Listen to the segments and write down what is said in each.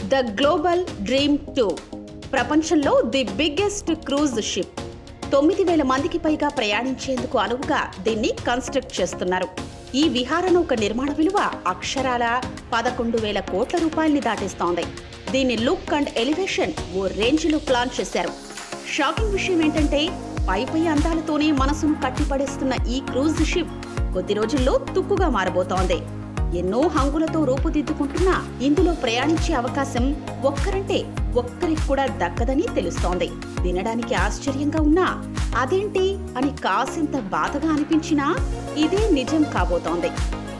the global dream two ప్రపంచంలో the biggest cruise ship తొమ్మిది వేల మందికి పైగా ప్రయాణించేందుకు అనువుగా దీన్ని కన్స్ట్రక్ట్ చేస్తున్నారు ఈ విహారనౌక నిర్మాణ విలువ అక్షరాల పదకొండు వేల కోట్ల రూపాయల్ని దాటిస్తోంది దీని లుక్ అండ్ ఎలివేషన్ ఓ రేంజ్లో ప్లాన్ చేశారు షాకింగ్ విషయం ఏంటంటే పై పై అందాలతోనే మనసును కట్టిపడేస్తున్న ఈ క్రూజ్ షిప్ కొద్ది రోజుల్లో తుక్కుగా మారబోతోంది ఎన్నో హంగులతో రూపుదిద్దుకుంటున్నా ఇందులో ప్రయాణించే అవకాశం ఒక్కరంటే ఒక్కరికి కూడా దక్కదని తెలుస్తోంది వినడానికి ఆశ్చర్యంగా ఉన్నా అదేంటి అని కాసింత బాధగా అనిపించినా ఇదే నిజం కాబోతోంది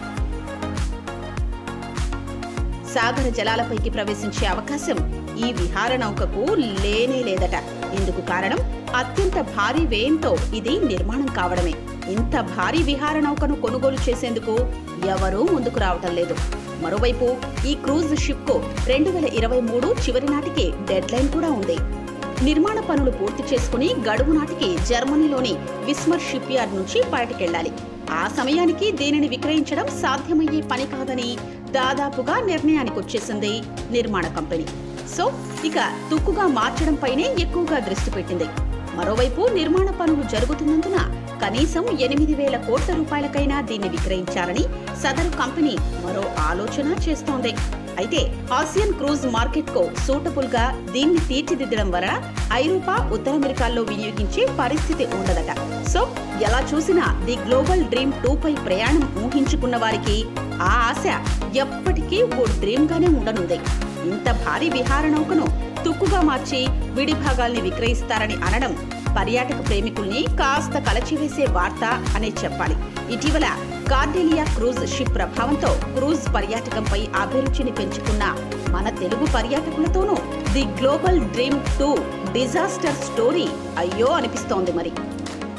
సాగర జలాలపైకి ప్రవేశించే అవకాశం ఈ విహార నౌకకు లేనే లేదట ఇందుకు కారణం అత్యంత భారీ వ్యయంతో ఇది నిర్మాణం కావడమే ఇంత భారీ విహార నౌకను కొనుగోలు చేసేందుకు ఎవరూ ముందుకు రావటం లేదు మరోవైపు ఈ క్రూజ్ షిప్ కు రెండు వేల ఇరవై మూడు చివరి నాటికి డెడ్ లైన్ కూడా ఉంది నిర్మాణ పనులు పూర్తి చేసుకుని గడువు నాటికి జర్మనీలోని విస్మర్ షిప్ యార్డ్ నుంచి బయటకెళ్లాలి ఆ సమయానికి దీనిని విక్రయించడం సాధ్యమయ్యే పని కాదని దాదాపుగా నిర్ణయానికి వచ్చేసింది నిర్మాణ కంపెనీ సో ఇక తుక్కుగా మార్చడంపైనే ఎక్కువగా దృష్టి పెట్టింది మరోవైపు నిర్మాణ పనులు జరుగుతున్నందున కనీసం ఎనిమిది వేల కోట్ల రూపాయలకైనా దీన్ని విక్రయించాలని సదరు కంపెనీ మరో ఆలోచన చేస్తోంది అయితే ఆసియన్ క్రూజ్ మార్కెట్ కు సూటబుల్ గా దీన్ని తీర్చిదిద్దడం వలన ఐరోపా ఉత్తర అమెరికాల్లో వినియోగించే పరిస్థితి ఉండదట సో ఎలా చూసినా ది గ్లోబల్ డ్రీమ్ టూ పై ప్రయాణం ఊహించుకున్న వారికి ఆ ఆశ ఎప్పటికీ ఓ డ్రీమ్ గానే ఉండనుంది ఇంత భారీ విహార నౌకను తుక్కుగా మార్చి విడి భాగాల్ని విక్రయిస్తారని అనడం పర్యాటక ప్రేమికుల్ని కాస్త కలచివేసే వార్త అనే చెప్పాలి ఇటీవల కార్డెలియా క్రూజ్ షిప్ ప్రభావంతో క్రూజ్ పర్యాటకంపై అభిరుచిని పెంచుకున్న మన తెలుగు పర్యాటకులతోనూ the global dream two disaster story అయ్యో అనిపిస్తోంది మరి